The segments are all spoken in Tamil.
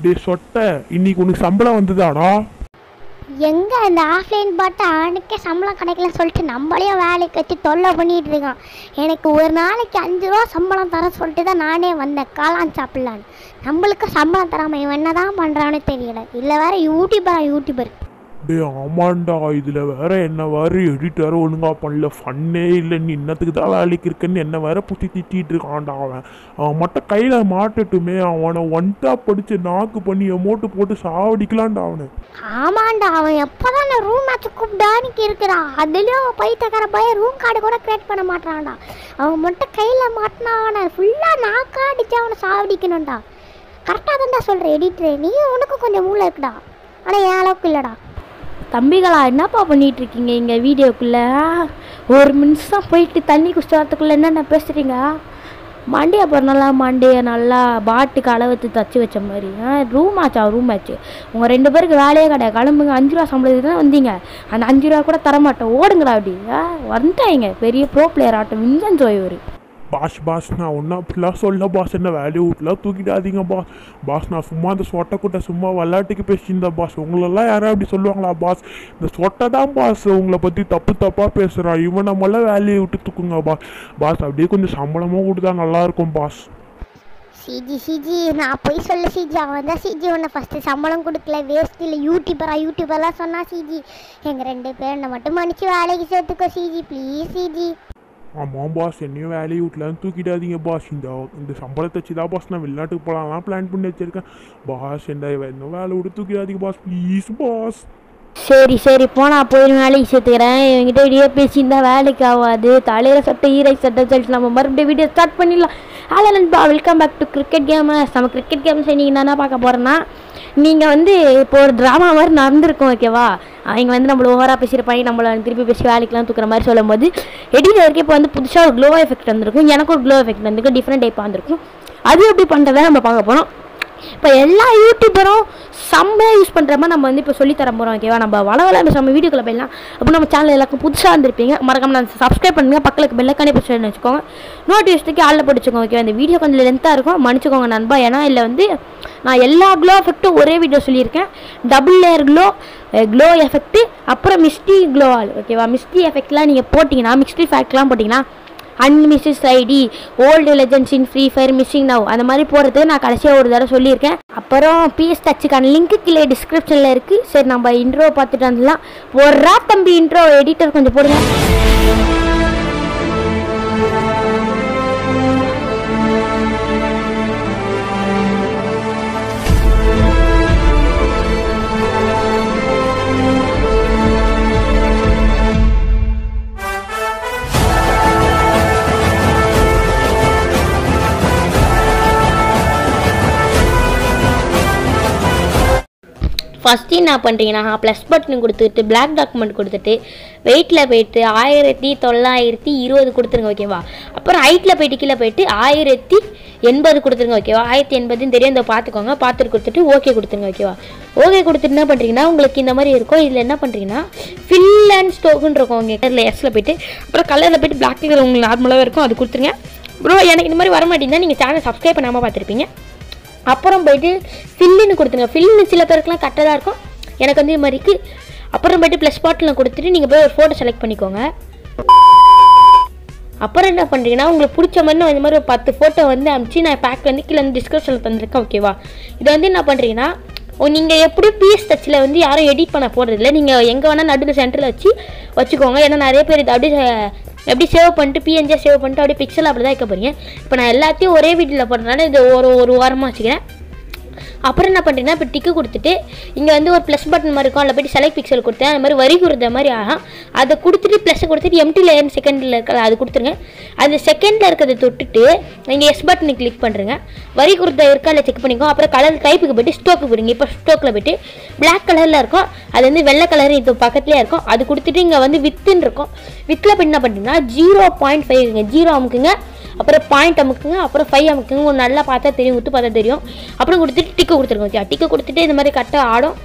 டேய் சொட்ட இன்னைக்கு உனக்கு சம்பளம் வந்ததாடா எங்கே இந்த ஆஃப்லைன் பாட்டு அவனுக்கே சம்பளம் கிடைக்கலன்னு சொல்லிட்டு நம்மளையும் வேலைக்கு வச்சு தொல்லை பண்ணிட்டு இருக்கான் எனக்கு ஒரு நாளைக்கு அஞ்சு ரூபா சம்பளம் தர சொல்லிட்டு தான் நானே வந்தேன் காளான் சாப்பிட்லான்னு நம்மளுக்கு சம்பளம் தராமல் இவன் என்ன தான் பண்ணுறான்னு தெரியல இல்லை வேற யூடியூபரா யூடியூபர் டேய் ஆமாண்டா இதுல வேற என்ன வேற எடிட்டர் ஒழுங்கா பண்ணல ஃபன்னே இல்லை நீ இன்னத்துக்கு தான் வேலைக்கு இருக்கன்னு என்ன வேற புத்தி திட்டிட்டு இருக்கான்டா அவன் அவன் மட்டும் கையில மாட்டட்டுமே அவனை ஒன்டா படிச்சு நாக்கு பண்ணி எமோட்டு போட்டு சாவடிக்கலான்டா அவனை ஆமாண்டா அவன் எப்போதான் நான் ரூம் மேட்ச் கூப்பிடானிக்கு இருக்கிறான் அதுலேயும் பைத்தக்கார பையன் ரூம் கார்டு கூட கிரியேட் பண்ண மாட்டான்டா அவன் மட்டும் கையில் மாட்டினா அவனை ஃபுல்லாக நாக்கா அடிச்சு அவனை சாவடிக்கணும்டா கரெக்டாக தான்டா சொல்கிறேன் எடிட்டர் நீ உனக்கு கொஞ்சம் மூளை இருக்குடா ஆனால் என் அளவுக்கு இல்லைடா தம்பிகளா என்னப்பா பண்ணிட்டு இருக்கீங்க இங்கே வீடியோக்குள்ளே ஒரு நிமிஷம் போயிட்டு தண்ணி குடிச்சு வரத்துக்குள்ளே என்னென்ன பேசுகிறீங்க மண்டையை நல்லா மண்டையை நல்லா பாட்டுக்கு அளவுத்து தச்சு வச்ச மாதிரி ரூம் ஆச்சா ரூம் ஆச்சு உங்கள் ரெண்டு பேருக்கு வேலையே கிடையாது கிளம்புங்க அஞ்சு ரூபா சம்பளத்துக்கு தான் வந்தீங்க அந்த அஞ்சு ரூபா கூட தரமாட்டோம் ஓடுங்கடா அப்படி ஆ, வந்துட்டாங்க பெரிய ப்ரோ பிளேயர் ஆட்டம் விஞ்சன் இவர் பாஸ் பாஸ் நான் ஒன்றும் அப்படிலாம் சொல்ல பாஸ் என்ன வேலையை விட்டுலாம் தூக்கிடாதீங்க பாஸ் பாஸ் நான் சும்மா அந்த சொட்டை கூட்ட சும்மா விளையாட்டுக்கு பேசியிருந்தேன் பாஸ் உங்களெல்லாம் யாரும் அப்படி சொல்லுவாங்களா பாஸ் இந்த சொட்டை தான் பாஸ் உங்களை பற்றி தப்பு தப்பாக பேசுகிறான் இவன் நம்மளாம் வேலையை விட்டு தூக்குங்க பாஸ் பாஸ் அப்படியே கொஞ்சம் சம்பளமும் கொடுத்தா நல்லாயிருக்கும் பாஸ் சிஜி சிஜி நான் போய் சொல்ல சிஜி அவன் தான் சிஜி உன்னை ஃபஸ்ட்டு சம்பளம் கொடுக்கல வேஸ்ட் இல்லை யூடியூபரா யூடியூபர்லாம் சொன்னா சிஜி எங்கள் ரெண்டு பேரை மட்டும் மன்னிச்சு வேலைக்கு சேர்த்துக்கோ சிஜி ப்ளீஸ் சிஜி ஆமாம் பாஸ் என்னையும் வேலையை விட்டுலாம் தூக்கிடாதீங்க பாஸ் இந்த இந்த சம்பளத்தை வச்சு தான் பாஸ் நான் வெளிநாட்டுக்கு போகலாம் பிளான் பண்ணி வச்சிருக்கேன் பாஸ் என்ன இன்னும் வேலை விட்டு தூக்கிடாதீங்க பாஸ் ப்ளீஸ் பாஸ் சரி சரி போனா போயிடும் வேலைக்கு சேர்த்துக்கிறேன் இவங்கிட்ட இடையே பேசியிருந்தா வேலைக்கு ஆகாது தலையில் சட்டை ஈரை சட்டை சொல்லிட்டு நம்ம மறுபடியும் வீடியோ ஸ்டார்ட் பண்ணிடலாம் ஹலோ நண்பா welcome back to cricket gamers நம்ம கிரிக்கெட் கேம்ஸ் நீங்கள் என்ன பார்க்க போகிறோன்னா நீங்கள் வந்து இப்போ ஒரு ட்ராமா மாதிரி நடந்திருக்கும் ஓகேவா அவங்க வந்து நம்மள ஓவராக பேசியிருப்பாங்க நம்மளை திருப்பி பேசி வேலைக்கெலாம் தூக்குற மாதிரி சொல்லும்போது எடிட்டருக்கு இப்போ வந்து புதுசாக ஒரு க்ளோ எஃபெக்ட் வந்திருக்கும் எனக்கு ஒரு க்ளோ எஃபெக்ட் வந்திருக்கும் டிஃப்ரெண்ட் டைப்பாக வந்திருக்கும் அது எப்படி பண்ணுறதை நம்ம பார்க்க போகிறோம் இப்போ எல்லா யூடியூபரும் செம்மையாக யூஸ் பண்ணுற மாதிரி நம்ம வந்து இப்போ சொல்லி தர போகிறோம் ஓகேவா நம்ம வள வள நம்ம வீடியோக்குள்ள போயிடலாம் அப்போ நம்ம சேனல் எல்லாருக்கும் புதுசாக இருந்திருப்பீங்க மறக்காம நான் சப்ஸ்கிரைப் பண்ணுங்க பக்கத்துக்கு பெல்லக்கானே பிடிச்சி வச்சுக்கோங்க நோட்டிஃபிகேஷனுக்கு ஆளில் பிடிச்சிக்கோங்க ஓகே இந்த வீடியோ கொஞ்சம் லென்த்தாக இருக்கும் மன்னிச்சுக்கோங்க நண்பா ஏன்னா இல்லை வந்து நான் எல்லா க்ளோ எஃபெக்ட்டும் ஒரே வீடியோ சொல்லியிருக்கேன் double layer glow glow effect அப்புறம் மிஸ்டி க்ளோ ஆல் ஓகேவா மிஸ்டி எஃபெக்ட்லாம் நீங்கள் போட்டிங்கன்னா மிஸ்டி ஃபேக்ட்லாம் போட்டிங்கன்னா அன்மிஸ்ஸஸ் ID old legends in Free Fire missing now அந்த மாதிரி போகிறது நான் கடைசியாக ஒரு தடவை சொல்லியிருக்கேன் அப்புறம் பிஎஸ் டச்சுக்கான லிங்க்கு கீழே டிஸ்கிரிப்ஷனில் இருக்குது சரி நம்ம இன்ட்ரோ பார்த்துட்டு வந்துடலாம் ஒரு தம்பி இன்ட்ரோ எடிட்டர் கொஞ்சம் போடுங்க ஃபஸ்ட்டு என்ன பண்ணுறீங்கன்னா ப்ளஸ் பட்டன் கொடுத்துட்டு பிளாக் டாக்குமெண்ட் கொடுத்துட்டு வெயிட்டில் போயிட்டு ஆயிரத்தி தொள்ளாயிரத்தி இருபது கொடுத்துருங்க ஓகேவா அப்புறம் ஹைட்டில் போயிட்டு கீழே போயிட்டு ஆயிரத்தி எண்பது கொடுத்துருங்க ஓகேவா ஆயிரத்தி எண்பதுன்னு தெரியும் இந்த பார்த்துக்கோங்க பார்த்துட்டு கொடுத்துட்டு ஓகே கொடுத்துருங்க ஓகேவா ஓகே கொடுத்துட்டு என்ன பண்ணுறீங்கன்னா உங்களுக்கு இந்த மாதிரி இருக்கும் இதில் என்ன பண்ணுறீங்கன்னா ஃபில் அண்ட் ஸ்டோக்குன்னு இருக்கும் உங்கள் கலரில் எஸ்ஸில் போயிட்டு அப்புறம் கலரில் போயிட்டு பிளாக் கலர் உங்களுக்கு நார்மலாகவே இருக்கும் அது கொடுத்துருங்க ப்ரோ எனக்கு இந்த மாதிரி வர மாட்டேங்குதா நீங்கள் சேனல் சப்ஸ்கிரைப் பண்ணாமல் பார்த்துருப்பீங்க அப்புறம் போயிட்டு ஃபில்லுன்னு கொடுத்துருங்க ஃபில்லுன்னு சில பேருக்குலாம் கரெக்டாக தான் இருக்கும் எனக்கு வந்து இது மாதிரிக்கு அப்புறம் போயிட்டு ப்ளஸ் பாட்டில் கொடுத்துட்டு நீங்கள் போய் ஒரு ஃபோட்டோ செலக்ட் பண்ணிக்கோங்க அப்புறம் என்ன பண்ணுறீங்கன்னா உங்களுக்கு பிடிச்ச மாதிரி நான் இந்த மாதிரி ஒரு பத்து ஃபோட்டோ வந்து அனுப்பிச்சு நான் பேக் வந்து கீழே வந்து டிஸ்கிரிப்ஷனில் தந்திருக்கேன் ஓகேவா இதை வந்து என்ன பண்ணுறீங்கன்னா நீங்கள் எப்படி பிஎஸ் டச்சில் வந்து யாரும் எடிட் பண்ண போகிறதில்ல நீங்கள் எங்கே வேணால் நடுவில் சென்டரில் வச்சு வச்சுக்கோங்க ஏன்னா நிறைய பேர் இது அப்படியே அஹ், எப்படி சேவ் பண்ணிட்டு பிஎன்ஜியாக சேவ் பண்ணிட்டு அப்படியே பிக்சல் அப்படி தான் வைக்க போகிறீங்க இப்போ நான் எல்லாத்தையும் ஒரே வீட்டில் போடுறதுனால இது ஒரு ஒரு வாரமாக வச்சுக்கிறேன் அப்புறம் என்ன பண்ணுறீங்கன்னா இப்போ டிக்கு கொடுத்துட்டு இங்கே வந்து ஒரு ப்ளஸ் பட்டன் மாதிரி இருக்கும் அதில் போய்ட்டு செலக்ட் பிக்சல் கொடுத்தேன் அது மாதிரி வரி கொடுத்த மாதிரி ஆகும் அதை கொடுத்துட்டு ப்ளஸ் கொடுத்துட்டு எம்டி லேயர் செகண்டில் இருக்கிற அது கொடுத்துருங்க அது செகண்டில் இருக்கிறத தொட்டுட்டு நீங்கள் எஸ் பட்டனை கிளிக் பண்ணுறங்க வரி கொடுத்த இருக்கா இல்லை செக் பண்ணிக்கோ அப்புறம் கலர் டைப்புக்கு போயிட்டு ஸ்டோக்கு போடுங்க இப்போ ஸ்டோக்கில் போயிட்டு பிளாக் கலரில் இருக்கும் அது வந்து வெள்ளை கலர் இது பக்கத்துலேயே இருக்கும் அது கொடுத்துட்டு இங்கே வந்து வித்துன்னு இருக்கும் வித்தில் போய் என்ன பண்ணுறீங்கன்னா ஜீரோ பாயிண்ட் ஃபைவ் ஜீரோ அமுக்குங்க அப்புறம் பாயிண்ட் அமுக்குங்க அப்புறம் ஃபைவ் அமுக்குங்க ஒரு நல்லா பார்த்தா தெரியும் உத்து பார்த்தா தெரியும் அப்புறம் கொடுத்துட்டு டிக்கு கொடுத்துருங்க ஓகே டிக்கு கொடுத்துட்டு இந்த மாதிரி கரெக்டாக ஆடும்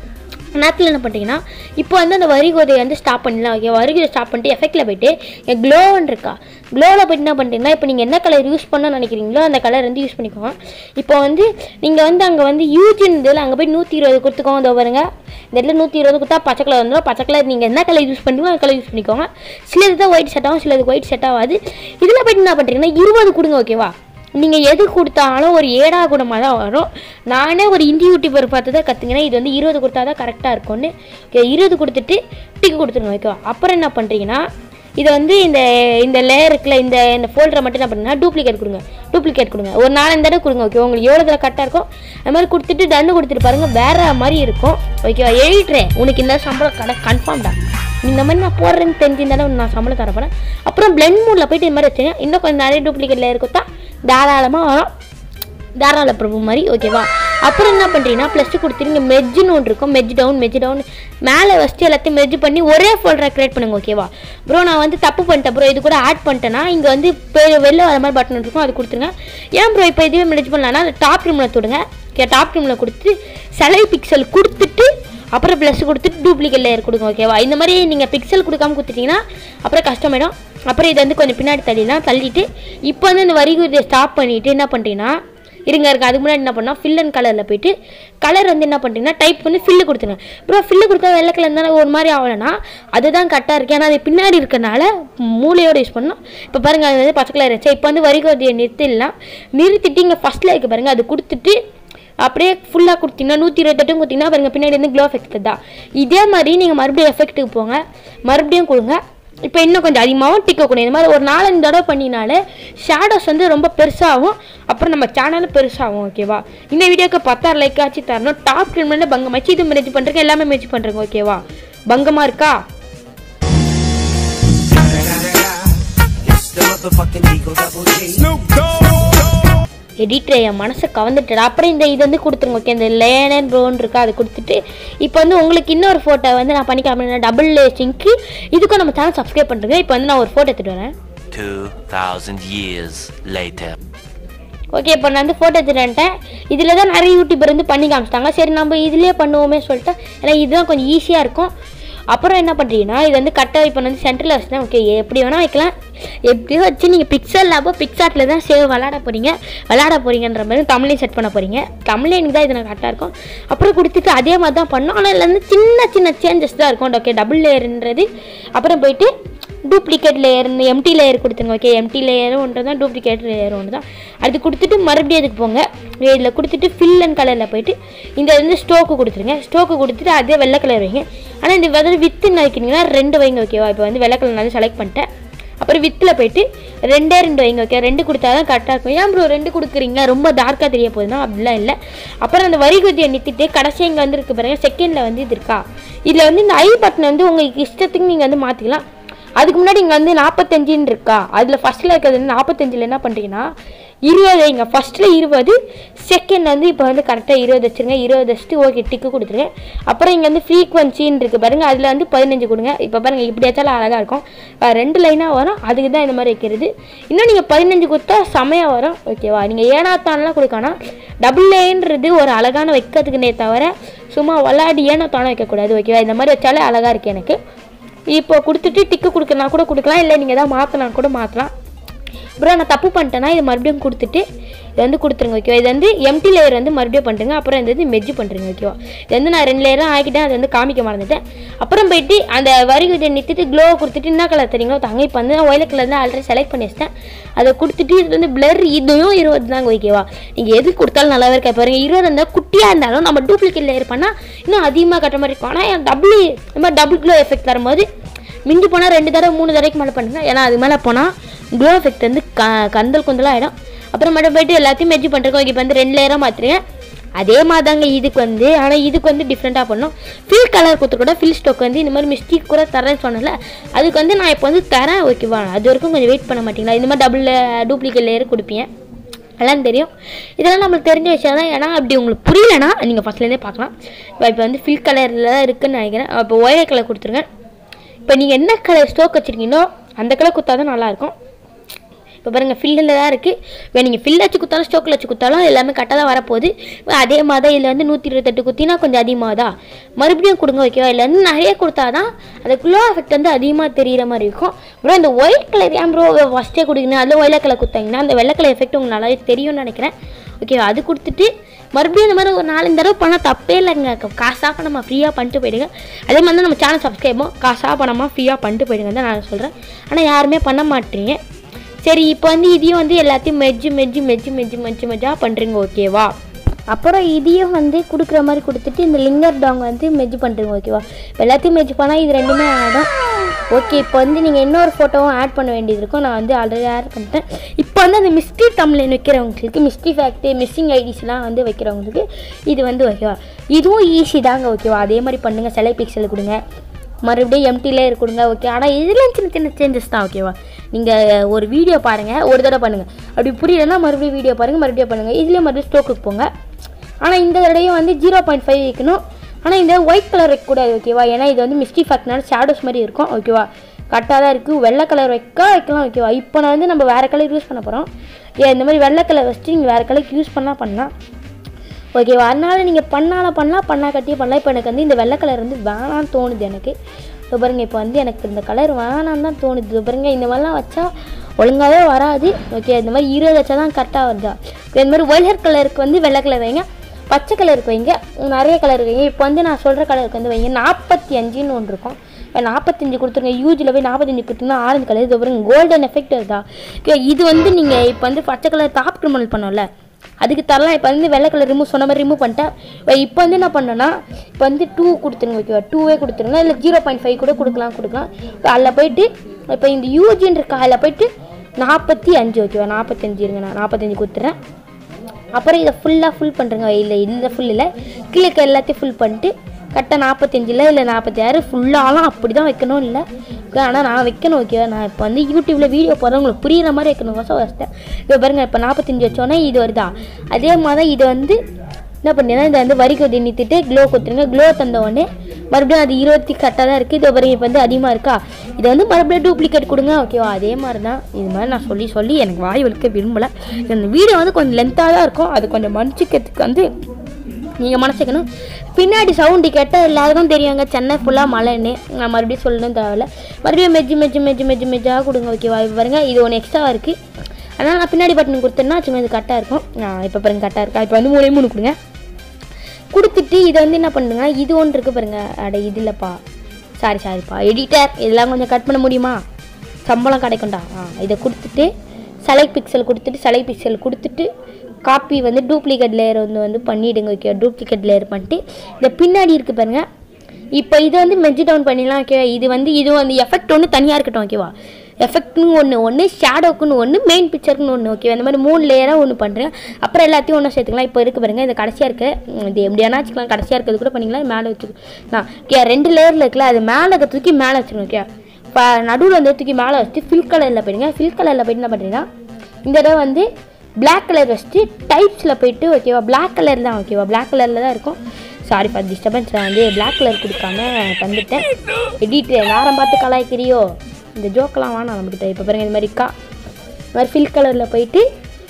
நேரத்தில் என்ன பண்ணுறீங்கன்னா இப்போ வந்து அந்த வரிகோதையை வந்து ஸ்டாப் பண்ணிடலாம் ஓகே வரிகோதை ஸ்டாப் பண்ணிட்டு எஃபெக்ட்டில் போயிட்டு என் க்ளோன்னு இருக்கா க்ளோவில் போயிட்டு என்ன பண்ணுறீங்கன்னா இப்போ நீங்கள் என்ன கலர் யூஸ் பண்ண நினைக்கிறீங்களோ அந்த கலர் வந்து யூஸ் பண்ணிக்கோங்க இப்போ வந்து நீங்கள் வந்து அங்கே வந்து யூஜின் இதில் அங்கே போய் நூற்றி இருபது கொடுத்துக்கோங்க இதோ பாருங்க இந்த இடத்துல நூற்றி இருபது கொடுத்தா பச்சை கலர் வந்துடும் பச்சை கலர் நீங்கள் என்ன கலர் யூஸ் பண்ணுறீங்களோ அந்த கலர் யூஸ் பண்ணிக்கோங்க சிலது தான் ஒயிட் செட் ஆகும் சிலது ஒயிட் செட் ஆகாது இதில் போயிட்டு என்ன பண்ணுறீங்கன்னா இருபது கொடுங்க ஓகேவா நீங்கள் எது கொடுத்தாலும் ஒரு ஏடா குணமாக தான் வரும் நானே ஒரு இந்தி யூடியூபர் பார்த்து தான் கற்றுங்கினேன் இது வந்து இருபது கொடுத்தா தான் கரெக்டாக இருக்கும்னு ஓகே இருபது கொடுத்துட்டு டிக்கு கொடுத்துருங்க ஓகேவா அப்புறம் என்ன பண்ணுறீங்கன்னா இதை வந்து இந்த இந்த லேயர் இருக்குல்ல இந்த இந்த ஃபோல்டரை மட்டும் என்ன பண்ணுங்கன்னா டூப்ளிகேட் கொடுங்க டூப்ளிகேட் கொடுங்க ஒரு நாலஞ்சு தடவை கொடுங்க ஓகே உங்களுக்கு எவ்வளோ தடவை கரெக்டாக இருக்கும் அது மாதிரி கொடுத்துட்டு டன்னு கொடுத்துட்டு பாருங்க வேற மாதிரி இருக்கும் ஓகேவா எழுதிட்டுறேன் உனக்கு இந்த சம்பளம் கடை கன்ஃபார்ம்டா இந்த மாதிரி நான் போடுறேன்னு தெரிஞ்சிருந்தாலும் நான் சம்பளம் தரப்போறேன் அப்புறம் பிளெண்ட் மூடில் போயிட்டு இந்த மாதிரி வச்சுங்க இன்னும் கொஞ்சம் நிறைய டூப்ளிகேட் லேயர் கொடுத்தா தாராளமாக வரும் தாராள பிரபு மாதிரி ஓகேவா அப்புறம் என்ன பண்ணுறீங்கன்னா ப்ளஸ் டூ கொடுத்துருங்க மெஜ்ஜுன்னு ஒன்று இருக்கும் மெஜ் டவுன் மெஜ் டவுன் மேலே ஃபஸ்ட்டு எல்லாத்தையும் மெஜ் பண்ணி ஒரே ஃபோல்டரை க்ரியேட் பண்ணுங்க ஓகேவா ப்ரோ நான் வந்து தப்பு பண்ணிட்டேன் ப்ரோ இது கூட ஆட் பண்ணிட்டேன்னா இங்கே வந்து பெ- வெளில வர மாதிரி பட்டன் இருக்கும் அது கொடுத்துருங்க ஏன் ப்ரோ இப்போ இதுவே மெஜ் பண்ணலான்னா டாப் ரூமில் தொடுங்க ஓகே டாப் ரூமில் கொடுத்து செலவு பிக்சல் கொடுத்துட்டு அப்புறம் ப்ளஸ் கொடுத்துட்டு டூப்ளிகேட் லேயர் கொடுங்க ஓகேவா இந்த மாதிரி நீங்கள் பிக்சல் கொடுக்காம கொடுத்துட்டீங்கன்னா அப்புறம் கஷ்டமாயிடும் அப்புறம் இதை வந்து கொஞ்சம் பின்னாடி தள்ளிடலாம் தள்ளிட்டு இப்போ வந்து இந்த வரிகுதியை ஸ்டாப் பண்ணிவிட்டு என்ன பண்ணுறீங்கன்னா இருங்க இருங்க அதுக்கு முன்னாடி என்ன பண்ணால் ஃபில் அண்ட் கலரில் போயிட்டு கலர் வந்து என்ன பண்ணுறீங்கன்னா டைப் பண்ணி ஃபில்லு கொடுத்துருங்க ப்ரோ ஃபில்லு கொடுத்தா வெள்ளை கலர் தானே ஒரு மாதிரி ஆகலைன்னா அதுதான் கரெக்டாக இருக்கு ஏன்னா அது பின்னாடி இருக்கனால மூளையோட யூஸ் பண்ணணும் இப்போ பாருங்கள் அது வந்து பச்சை கலர் வச்சு இப்போ வந்து வரிகோதியை நிறுத்திடலாம் நிறுத்திட்டு இங்கே ஃபஸ்ட்டில் இருக்க பாருங்கள் அது கொடுத்துட்டு அப்படியே ஃபுல்லாக கொடுத்தீங்கன்னா நூற்றி இருபத்தெட்டும் கொடுத்தீங்கன்னா பாருங்க பின்னாடி வந்து க்ளோ எஃபெக்ட் தான் இதே மாதிரி நீங்கள் மறுபடியும் எஃபெக்ட்டுக்கு போங்க மறுபடியும் கொடுங்க இப்போ இன்னும் கொஞ்சம் அதிகமாகவும் டிக்க கூடும் இந்த மாதிரி ஒரு நாலஞ்சு தடவை பண்ணினாலே ஷேடோஸ் வந்து ரொம்ப பெருசாகும் அப்புறம் நம்ம சேனலும் பெருசாகும் ஓகேவா இந்த வீடியோக்கு பத்தாயிரம் லைக் ஆச்சு தரணும் டாப் ட்ரீட்மெண்ட்டில் பங்கமாச்சு இது மெரிச்சு பண்ணுறேன் எல்லாமே மெரிச்சு பண்ணுறேங்க ஓகேவா பங்கமாக இருக்கா It's the motherfucking Eagle Double G. Editor என் மனசை கவர்ந்துட்டு அப்புறம் இந்த இது வந்து கொடுத்துருங்க ஓகே இந்த லேனன் ப்ரோன் இருக்கா அதை கொடுத்துட்டு இப்போ வந்து உங்களுக்கு இன்னொரு ஃபோட்டோ வந்து நான் பண்ணி காமிக்கிறேன் டபுள் சிங்க்கு இதுக்கும் நம்ம சேனல் சப்ஸ்கிரைப் பண்ணுறேங்க இப்போ வந்து நான் ஒரு ஃபோட்டோ எடுத்துகிட்டு வரேன் 2000 years later. ஓகே இப்போ நான் வந்து ஃபோட்டோ எடுத்துட்டேன் இதில் தான் நிறைய யூடியூபர் வந்து பண்ணி காமிச்சிட்டாங்க சரி நம்ம இதுலேயே பண்ணுவோமே சொல்லிட்டு ஏன்னா இதுதான் கொஞ்சம் ஈஸியாக இருக்கும் அப்புறம் என்ன பண்ணுறீங்கன்னா இது வந்து கரெக்டாக இப்போ வந்து சென்டரில் வச்சுதான் ஓகே எப்படி வேணால் வைக்கலாம் எப்படியோ வச்சு நீங்கள் பிக்சல் லேபோ பிக்சார்ட்டில் தான் சேவ் விளாட போகிறீங்க விளாட போகிறீங்கன்ற மாதிரி தமிழையும் செட் பண்ண போகிறீங்க தமிழ்லேனுக்கு தான் இது நான் கரெக்டாக இருக்கும் அப்புறம் கொடுத்துட்டு அதே மாதிரி தான் பண்ணோம் ஆனால் இதில் வந்து சின்ன சின்ன சேஞ்சஸ் தான் இருக்கும் ஓகே டபுள் லேயர்ன்றது அப்புறம் போயிட்டு டூப்ளிகேட் லேயர் எம்டி லேயர் கொடுத்துருங்க ஓகே எம்டி லேயரும் ஒன்று தான் டூப்ளிகேட் லேயர் ஒன்று தான் அது கொடுத்துட்டு மறுபடியும் அதுக்கு போங்க இதில் கொடுத்துட்டு ஃபில் அண்ட் கலரில் போயிட்டு இந்த வந்து ஸ்டோக்கு கொடுத்துருங்க ஸ்டோக்கு கொடுத்துட்டு அதே வெள்ளை கலர் வைங்க ஆனால் இந்த வந்து வித்து நினைக்கிறீங்கன்னா ரெண்டு வைங்க ஓகேவா இப்போ வந்து வெள்ளை கலர் நான் செலக்ட் பண்ணிட்டேன் அப்புறம் வித்தில் போயிட்டு ரெண்டே ரெண்டு வைங்க ஓகே ரெண்டு கொடுத்தா தான் கரெக்டாக இருக்கும் ஏன் ப்ரோ ரெண்டு கொடுக்குறீங்க ரொம்ப டார்க்காக தெரிய போகுதுன்னா அப்படிலாம் இல்லை அப்புறம் அந்த வரி குத்தியை நிறுத்திட்டு கடைசி இங்கே வந்து இருக்கு பாருங்க செகண்டில் வந்து இது இருக்கா இதில் வந்து இந்த ஐ பட்டன் வந்து உங்களுக்கு இஷ்டத்துக்கு நீங்கள் வந்து மாற்றிக்கலாம் அதுக்கு முன்னாடி இங்கே வந்து நாற்பத்தஞ்சுன்னு இருக்கா அதில் ஃபஸ்ட்டில் இருக்கிறது வந்து நாற்பத்தஞ்சில் என்ன பண்ணுறீங்கன்னா இருபது இங்கே ஃபஸ்ட்டில் இருபது செகண்ட் வந்து இப்போ வந்து கரெக்டாக இருபது வச்சுருங்க இருபது வச்சுட்டு ஓகே டிக்கு கொடுத்துருங்க அப்புறம் இங்கே வந்து ஃப்ரீக்வன்சின்னு இருக்குது பாருங்க அதில் வந்து பதினஞ்சு கொடுங்க இப்போ பாருங்க இப்படி வச்சாலும் அழகாக இருக்கும் அஹ் ரெண்டு லைனாக வரும் அதுக்கு தான் இந்த மாதிரி வைக்கிறது இன்னும் நீங்கள் பதினஞ்சு கொடுத்தா செமையாக வரும் ஓகேவா நீங்கள் ஏனாத்தான்லாம் கொடுக்கணும் டபுள் லைன்றது ஒரு அழகான வைக்கிறதுக்குனே தவிர சும்மா விளாடி ஏனாத்தானம் வைக்கக்கூடாது ஓகேவா இந்த மாதிரி வச்சாலே அழகாக இருக்குது எனக்கு இப்போ கொடுத்துட்டு டிக்கு கொடுக்கறனா கூட கொடுக்கலாம் இல்லை நீங்கள் எதாவது மாற்றினா கூட மாற்றலாம் ப்ரோ நான் தப்பு பண்ணிட்டேன்னா இது மறுபடியும் கொடுத்துட்டு இது வந்து கொடுத்துருங்க ஓகேவா இது வந்து எம்டி லேயர் வந்து மறுபடியும் பண்ணுறேங்க அப்புறம் இது வந்து மெஜ்ஜு பண்ணுறீங்க ஓகேவா இது வந்து நான் ரெண்டு லேயராக ஆக்கிட்டேன் அது வந்து காமிக்க மறந்துட்டேன் அப்புறம் போயிட்டு அந்த வரி இதை நிறுத்திட்டு க்ளோ கொடுத்துட்டு என்ன கலர் தெரியுங்களோ தாங்க இப்போ வந்து நான் ஒயிலட் கலர் தான் ஆல்ரெடி செலக்ட் பண்ணி வச்சிட்டேன் அதை கொடுத்துட்டு இது வந்து பிளர் இதுவும் இருபது தாங்க ஓகேவா நீங்கள் எது கொடுத்தாலும் நல்லாவே இருக்கா பாருங்க இருபது இருந்தால் குட்டியாக இருந்தாலும் நம்ம டூப்ளிகேட் லேயர் பண்ணால் இன்னும் அதிகமாக கட்டுற மாதிரி இருக்கும் ஆனால் டபுள் இந்த மாதிரி டபுள் க்ளோ எஃபெக்ட் தரும்போது மிஞ்சி போனால் ரெண்டு தடவை மூணு தடவைக்கு மேலே பண்ணுங்க ஏன்னா அது மேலே போனால் க்ளோ எஃபெக்ட் வந்து க கந்தல் குந்தலாக ஆகிடும் அப்புறம் மட்டும் போயிட்டு எல்லாத்தையும் மெஜ்ஜி பண்ணுறோம் இப்போ வந்து ரெண்டு லேயராக மாற்றுறீங்க அதே மாதிரி தாங்க இதுக்கு வந்து ஆனால் இதுக்கு வந்து டிஃப்ரெண்ட்டாக பண்ணணும் ஃபில் கலர் கொடுத்து கூட ஃபில் ஸ்டோக் வந்து இந்த மாதிரி மிஸ்டேக் கூட தரேன்னு சொன்னல அதுக்கு வந்து நான் இப்போ வந்து தரேன் ஓகேவா அது வரைக்கும் கொஞ்சம் வெயிட் பண்ண மாட்டீங்களா இந்த மாதிரி டபுள் டூப்ளிகேட் லேயர் கொடுப்பீங்க எல்லாம் தெரியும் இதெல்லாம் நம்மளுக்கு தெரிஞ்ச விஷயம் தான் ஏன்னா அப்படி உங்களுக்கு புரியலனா நீங்கள் ஃபஸ்ட்லேருந்தே பார்க்கலாம் இப்போ இப்போ வந்து ஃபில் கலரில் தான் இருக்குன்னு நினைக்கிறேன் இப்போ ஒயர் கலர் கொடுத்துருங்க இப்போ நீங்கள் என்ன கலர் ஸ்டோக் வச்சுருக்கீங்களோ அந்த கலர் கொடுத்தா தான் நல்லாயிருக்கும் இப்போ பாருங்க ஃபில்லில் தான் இருக்குது இப்போ நீங்கள் ஃபில் வச்சு குத்தாலும் ஸ்டோக்கில் வச்சு குத்தாலும் எல்லாமே கரெக்டாக தான் வரப்போகுது அதே மாதிரி தான் இதில் வந்து நூற்றி இருபத்தெட்டு குத்தினா கொஞ்சம் அதிகமாக தான் மறுபடியும் கொடுங்க ஓகேவா இதில் வந்து நிறைய கொடுத்தா தான் அந்த க்ளோ எஃபெக்ட் வந்து அதிகமாக தெரியிற மாதிரி இருக்கும் ப்ரோ இந்த ஒயிட் கலர் ஏன் ப்ரோ ஃபஸ்ட்டே கொடுக்கணும் அதில் ஒயிட் கலர் கொடுத்தாங்கன்னா அந்த வெள்ளை கலர் எஃபெக்ட் உங்களுக்கு நல்லாவே தெரியும்னு நினைக்கிறேன் ஓகேவா அது கொடுத்துட்டு மறுபடியும் இந்த மாதிரி ஒரு நாலஞ்சு தடவை பண்ணால் தப்பே இல்லைங்க க- காசாக பணமாக ஃப்ரீயாக பண்ணிட்டு போயிடுங்க அதே மாதிரி தான் நம்ம சேனல் சப்ஸ்கிரைபும் காசாக பணமாக ஃப்ரீயாக பண்ணிட்டு போயிடுங்க தான் நான் சொல்கிறேன் ஆனால் யாருமே பண்ண மாட்டீங்க சரி இப்போ வந்து இதையும் வந்து எல்லாத்தையும் மெஜ்ஜு மெஜ்ஜு மெஜ்ஜு மெஜ்ஜு மெஜ்ஜு மெஜ்ஜாக பண்ணுறீங்க ஓகேவா அப்புறம் இதையும் வந்து கொடுக்குற மாதிரி கொடுத்துட்டு இந்த லிங்கர் டாங் வந்து மெஜ் பண்ணுறீங்க ஓகேவா இப்போ எல்லாத்தையும் மெஜ் பண்ணால் இது ரெண்டுமே ஆடும் ஓகே இப்போ வந்து நீங்கள் இன்னொரு ஃபோட்டோவும் ஆட் பண்ண வேண்டியது இருக்கும் நான் வந்து ஆல்ரெடி ஆட் பண்ணிட்டேன் இப்போ வந்து அந்த மிஸ்ட்ரி தமிழன் வைக்கிறவங்களுக்கு மிஸ்ட்ரி ஃபேக்ட்டு மிஸ்ஸிங் ஐடிஸ்லாம் வந்து வைக்கிறவங்களுக்கு இது வந்து ஓகேவா இதுவும் ஈஸி தாங்க ஓகேவா அதே மாதிரி பண்ணுங்கள் சிலை பிக்சல் கொடுங்க மறுபடியும் எம்டிலே கொடுங்க ஓகே ஆனால் இதில் சின்ன சின்ன சேஞ்சஸ் தான் ஓகேவா நீங்கள் ஒரு வீடியோ பாருங்கள் ஒரு தடவை பண்ணுங்கள் அப்படி புரியலன்னா மறுபடியும் வீடியோ பாருங்கள் மறுபடியும் பண்ணுங்கள் இதுலேயே மறுபடியும் ஸ்டோக்குக்கு போங்க ஆனால் இந்த தடவையும் வந்து ஜீரோ பாயிண்ட் ஃபைவ் வைக்கணும் ஆனால் இந்த ஒயிட் கலர் வைக்கக்கூடாது ஓகேவா ஏன்னா இது வந்து மிஸ்டி ஃபேக்ட்னால ஷேடோஸ் மாதிரி இருக்கும் ஓகேவா கரெக்டாக தான் இருக்குது வெள்ளை கலர் வைக்க வைக்கலாம் ஓகேவா இப்போ நான் வந்து நம்ம வேறு கலர் யூஸ் பண்ண போகிறோம் ஏன் இந்த மாதிரி வெள்ளை கலர் வச்சுட்டு நீங்கள் வேறு கலருக்கு யூஸ் பண்ணால் பண்ணலாம் ஓகேவா அதனால நீங்கள் பண்ணாலும் பண்ணலாம் பண்ணா கட்டியே பண்ணலாம் இப்போ எனக்கு வந்து இந்த வெள்ளை கலர் வந்து வேணாம்னு தோணுது எனக்கு இப்போ பாருங்க இப்போ வந்து எனக்கு இந்த கலர் வேணாம்னு தான் தோணுது இதோ பாருங்க இந்த மாதிரிலாம் வச்சா ஒழுங்காகவே வராது ஓகே இந்த மாதிரி இருபது வச்சா தான் கரெக்டாக வருதா இப்போ இந்த மாதிரி ஒயிலர் கலருக்கு வந்து வெள்ளை கலர் வைங்க பச்சை கலருக்கு வைங்க நிறைய கலர் வைங்க இப்போ வந்து நான் சொல்கிற கலருக்கு வந்து வைங்க நாற்பத்தி அஞ்சுன்னு ஒன்று இருக்கும் இப்போ நாற்பத்தஞ்சு கொடுத்துருங்க யூஜில் போய் நாற்பத்தஞ்சு கொடுத்தீங்கன்னா ஆரஞ்சு கலர் இது பாருங்க கோல்டன் எஃபெக்ட் வருதா ஓகே இது வந்து நீங்கள் இப்போ வந்து பச்சை கலர் டாப் கிரிமினல் பண்ணோம்ல அதுக்கு தரலாம் இப்போ வந்து வெள்ளை கலர் ரிமூவ் சொன்ன மாதிரி ரிமூவ் பண்ணிட்டேன் இப்போ இப்போ வந்து என்ன பண்ணேன்னா இப்போ வந்து டூ கொடுத்துருங்க ஓகேவா டூவே கொடுத்துருங்க இல்லை ஜீரோ பாயிண்ட் ஃபைவ் கூட கொடுக்கலாம் கொடுக்கலாம் இப்போ அதில் போயிட்டு இப்போ இந்த யூஜின்னு இருக்கா அதில் போயிட்டு நாற்பத்தி அஞ்சு ஓகேவா நாற்பத்தஞ்சு இருங்க நான் நாற்பத்தஞ்சு கொடுத்துறேன் அப்புறம் இதை ஃபுல்லாக ஃபுல் பண்ணுறேங்க இல்லை இந்த ஃபுல் இல்லை கிழக்கு எல்லாத்தையும் ஃபுல் பண்ணிட்டு கரெக்டாக நாற்பத்தஞ்சில் இல்லை நாற்பத்தி ஆறு ஃபுல்லாலாம் அப்படி தான் வைக்கணும் இல்லை ஆனால் நான் வைக்கணும் ஓகேவா நான் இப்போ வந்து யூடியூப்பில் வீடியோ போடுறவங்களுக்கு புரியுற மாதிரி வைக்கணும் கோசம் வச்சிட்டேன் இப்போ பாருங்க இப்போ நாற்பத்தஞ்சு வச்சோன்னே இது வருதா அதே மாதிரி தான் இதை வந்து என்ன பண்ணீங்கன்னா இதை வந்து வரி கொதி நிறுத்திட்டு க்ளோ கொடுத்துருங்க க்ளோ தந்த உடனே மறுபடியும் அது இருபத்தி கரெக்டாக தான் இருக்குது இது பாருங்க இப்போ வந்து அதிகமாக இருக்கா இதை வந்து மறுபடியும் டூப்ளிகேட் கொடுங்க ஓகேவா அதே மாதிரி தான் இது மாதிரி நான் சொல்லி சொல்லி எனக்கு வாய் வலிக்க விரும்பலை இந்த வீடியோ வந்து கொஞ்சம் லென்த்தாக தான் இருக்கும் அது கொஞ்சம் மன்னிச்சிக்கிறதுக்கு வந்து நீங்கள் மனசிக்கணும் பின்னாடி சவுண்டு கேட்டால் எல்லாருக்கும் தெரியுங்க சென்னை ஃபுல்லாக மழைன்னு நான் மறுபடியும் சொல்லணும் தேவையில்ல மறுபடியும் மெஜ்ஜு மெஜ்ஜு மெஜ்ஜு மெஜ்ஜு மெஜ்ஜாக கொடுங்க ஓகேவா இப்போ பாருங்க இது ஒன்று எக்ஸ்ட்ரா இருக்குது அதனால் நான் பின்னாடி பட்டன் கொடுத்தேன்னா வச்சுக்கோங்க இது கரெக்டாக இருக்கும் இப்போ பாருங்க கரெக்டாக இருக்கா இப்போ வந்து மூணே மூணு கொடுங்க கொடுத்துட்டு இதை வந்து என்ன பண்ணுங்க இது ஒன்று இருக்குது பாருங்க அட இது இல்லைப்பா சாரி சாரிப்பா எடிட்டர் இதெல்லாம் கொஞ்சம் கட் பண்ண முடியுமா சம்பளம் கிடைக்கும்டா ஆ இதை கொடுத்துட்டு செலக்ட் பிக்சல் கொடுத்துட்டு செலக்ட் பிக்சல் கொடுத்துட்டு காப்பி வந்து டூப்ளிகேட் லேயர் வந்து வந்து பண்ணிவிடுங்க ஓகே டூப்ளிகேட் லேயர் பண்ணிட்டு இந்த பின்னாடி இருக்குது பாருங்க இப்போ இதை வந்து மெஜி டவுன் பண்ணிடலாம் ஓகேவா இது வந்து இது வந்து எஃபெக்ட் ஒன்று தனியாக இருக்கட்டும் ஓகேவா எஃபெக்ட்னு ஒன்று ஒன்று ஷேடோக்குன்னு ஒன்று மெயின் பிக்சருக்குன்னு ஒன்று ஓகே இந்த மாதிரி மூணு லேயராக ஒன்று பண்ணுறேன் அப்புறம் எல்லாத்தையும் ஒன்று சேர்த்துக்கலாம் இப்போ இருக்கு பாருங்க இது கடைசியாக இருக்கு உம், இது எப்படியானா வச்சுக்கலாம் கடைசியாக இருக்கிறது கூட பண்ணிக்கலாம் மேலே வச்சுக்கலாம் ஓகே ரெண்டு லேயரில் இருக்குல்ல அது மேலே இருக்க தூக்கி மேலே வச்சுக்கணும் ஓகே இப்போ நடுவில் வந்து தூக்கி மேலே வச்சுட்டு ஃபில் கலரில் போயிடுங்க ஃபில் கலரில் போயிட்டு என்ன பண்ணுறீங்கன்னா இந்த தடவை வந்து Black கலர் வச்சுட்டு டைப்ஸில் போயிட்டு ஓகேவா Black கலர் தான் ஓகேவா Black கலரில் தான் இருக்கும் சாரி ஃபார் டிஸ்டர்பன்ஸ் நான் வந்து Black கலர் கொடுக்காம தந்துட்டேன் எடிட் நேரம் பார்த்து கலாய்க்கிறியோ இந்த ஜோக்கெல்லாம் வேணாம் நம்மக்கிட்ட இப்போ பாருங்க இந்த மாதிரி இருக்கா இந்த மாதிரி ஃபில் கலரில் போயிட்டு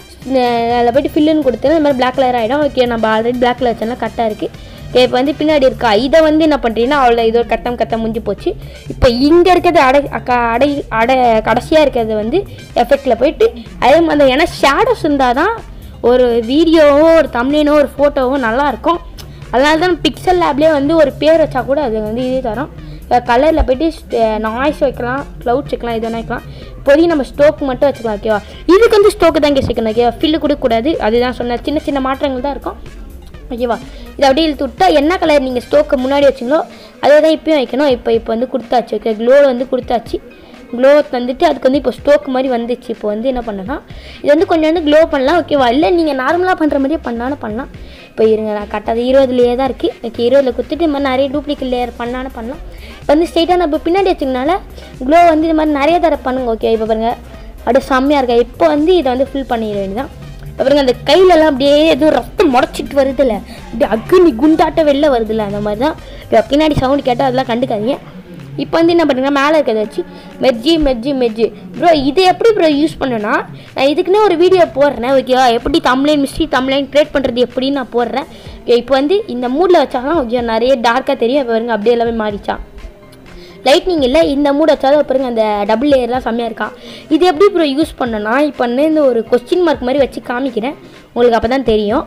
அஹ் அதில் போயிட்டு ஃபில்லுன்னு கொடுத்தேன் இந்த மாதிரி Black கலர் ஆகிடும் ஓகே நம்ம ஆல்ரெடி Black கலர் வச்சோம்னா கரெக்டாக இருக்குது ஓகே இப்போ வந்து பின்னாடி இருக்கா இதை வந்து என்ன பண்ணுறீங்கன்னா அவ்வளோ இது ஒரு கட்டம் கட்டம் முடிஞ்சு போச்சு இப்போ இங்கே இருக்கிறது அடை அக்க- அடை அடை கடைசியாக இருக்கிறது வந்து எஃபெக்டில் போயிட்டு அதே மாதிரி ஏன்னா ஷேடோஸ் இருந்தால் தான் ஒரு வீடியோவோ ஒரு தம்ப்நெயிலோ ஒரு ஃபோட்டோவோ நல்லாயிருக்கும் அதனால தான் பிக்சல் லேப்லேயே வந்து ஒரு பேர் வச்சா கூட அது வந்து இது தரும் கலரில் போயிட்டு நாய்ஸ் வைக்கலாம் க்ளவுட்ஸ் வைக்கலாம் இது வேணா வைக்கலாம் இப்போதைக்கு நம்ம ஸ்டோக் மட்டும் வச்சுக்கலாம் ஓகேவா இதுக்கு வந்து ஸ்டோக்கு தான் இங்கே வைக்கணும் ஓகேவா ஃபில்லு கொடுக்கக்கூடாது அதுதான் சொன்ன சின்ன சின்ன மாற்றங்கள் தான் இருக்கும் ஓகேவா இது அப்படியே இழுத்து விட்டா என்ன கலர் நீங்கள் ஸ்டோக்கு முன்னாடி வச்சிங்களோ அதே தான் இப்பயும் வைக்கணும் இப்போ இப்போ வந்து கொடுத்தாச்சு ஓகே க்ளோ வந்து கொடுத்தாச்சு க்ளோ தந்துட்டு அதுக்கு வந்து இப்போ ஸ்டோக் மாதிரி வந்துச்சு இப்போ வந்து என்ன பண்ணனா இது வந்து கொஞ்சம் வந்து க்ளோ பண்ணலாம் ஓகேவா இல்லை நீங்கள் நார்மலாக பண்ணுற மாதிரியே பண்ணாலும் பண்ணலாம் இப்போ இருங்க நான் கரெக்டாக இருபதுலேயே தான் இருக்குது ஓகே இருபதில் கொடுத்துட்டு இது மாதிரி நிறைய டூப்ளிகேட் லேயர் பண்ணாலும் பண்ணலாம் இப்போ வந்து ஸ்ட்ரெயிட்டாக நம்ம பின்னாடி வச்சுக்கனால க்ளோ வந்து இது மாதிரி நிறைய தடவை பண்ணுங்க ஓகே இப்போ பாருங்க அப்படியே செம்மையாக இருக்கா இப்போ வந்து இதை வந்து ஃபில் பண்ணிட வேண்டியதான் அப்புறம் அந்த கையிலலாம் அப்படியே எதுவும் ரத்தம் முடச்சிட்டு வருதுல்ல அப்படியே அக்னி குண்டாட்ட வெளில வருதுல்ல அந்த மாதிரி தான் இப்போ பின்னாடி சவுண்ட் கேட்டால் அதெல்லாம் கண்டுக்காதீங்க இப்போ வந்து என்ன பண்ணுறீங்கன்னா மேலே இருக்கிறத வச்சு மெர்ஜி மெர்ஜி மெர்ஜி ப்ரோ இது எப்படி ப்ரோ யூஸ் பண்ணுன்னா நான் இதுக்குன்னே ஒரு வீடியோ போடுறேன் ஓகேவா எப்படி தமிழ்லைன் மிஸ்ட்ரி தமிழ்லைன் க்ரியேட் பண்ணுறது எப்படின்னு நான் போடுறேன் ஓகே இப்போ வந்து இந்த மூடில் வச்சாலும் கொஞ்சம் நிறைய டார்க்காக தெரியும் இப்போ பாருங்க அப்படியே எல்லாமே மாறிச்சான் லைட்னிங் இல்லை இந்த மூட வச்சாலும் பாருங்க அந்த டபுள் லேயர்லாம் செம்மையாக இருக்கா இது எப்படி ப்ரோ யூஸ் பண்ணனா இப்போ வந்து இந்த ஒரு கொஸ்டின் மார்க் மாதிரி வச்சு காமிக்கிறேன் உங்களுக்கு அப்போ தான் தெரியும்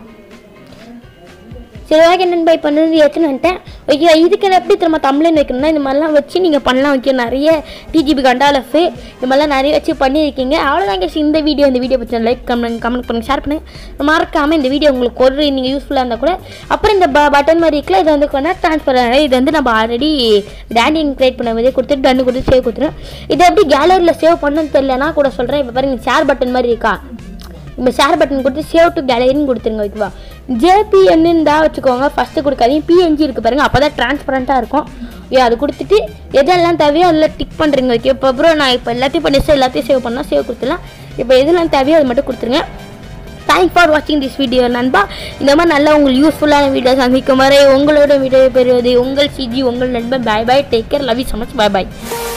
சரி ஓகே நண்பா இப்போ வந்து எடுத்துன்னு வந்துட்டேன் ஓகே இதுக்கு எப்படி திரும்ப தமிழன் வைக்கணும்னா இந்த மாதிரிலாம் வச்சு நீங்கள் பண்ணலாம் ஓகே நிறைய டிஜிபி கண்டாலஃப் இந்த மாதிரிலாம் நிறைய வச்சு பண்ணியிருக்கீங்க அவ்வளோதான் guys இந்த வீடியோ இந்த வீடியோ பற்றி லைக் கமெண்ட் கமெண்ட் பண்ணுங்கள் ஷேர் பண்ணுங்கள் மறக்காமல் இந்த வீடியோ உங்களுக்கு ஒரு நீங்கள் யூஸ்ஃபுல்லாக இருந்தால் கூட அப்புறம் இந்த ப பட்டன் மாதிரி இருக்குல்ல இது வந்து கொஞ்சம் ட்ரான்ஸ்ஃபர் இது வந்து நம்ம ஆல்ரெடி டேண்டிங் க்ரியேட் பண்ண போதே கொடுத்துட்டு டன்னு கொடுத்து சேவ் கொடுத்துருவோம் இதை எப்படி கேலரியில் சேவ் பண்ணணும்னு தெரியலனா கூட சொல்கிறேன் இப்போ பாருங்க ஷேர் பட்டன் மாதிரி இருக்கா இப்போ ஷேர் பட்டன் கொடுத்து சேவ் டு கேலரின்னு கொடுத்துருங்க ஓகேவா ஜேபிஎன்னு தான் வச்சுக்கோங்க ஃபஸ்ட்டு கொடுக்காதீங்க பிஎன்ஜி இருக்குது பாருங்கள் அப்போ தான் ட்ரான்ஸ்பரண்ட்டாக இருக்கும் ஓகே அது கொடுத்துட்டு எதெல்லாம் தேவையோ அதில் டிக் பண்ணுறீங்க ஓகே இப்போ அப்புறம் நான் இப்போ எல்லாத்தையும் பண்ணி எல்லாத்தையும் சேவ் பண்ணால் சேவ் கொடுத்துலாம் இப்போ எதெல்லாம் தேவையோ அது மட்டும் கொடுத்துருங்க தேங்க்ஸ் ஃபார் வாட்சிங் திஸ் வீடியோ நண்பா இந்த மாதிரி நல்ல உங்களுக்கு யூஸ்ஃபுல்லான வீடியோ சந்திக்கும் வரை உங்களோட வீடியோ பெறுவது உங்கள் சிஜி உங்கள் நண்பன் bye bye take care love you so much bye by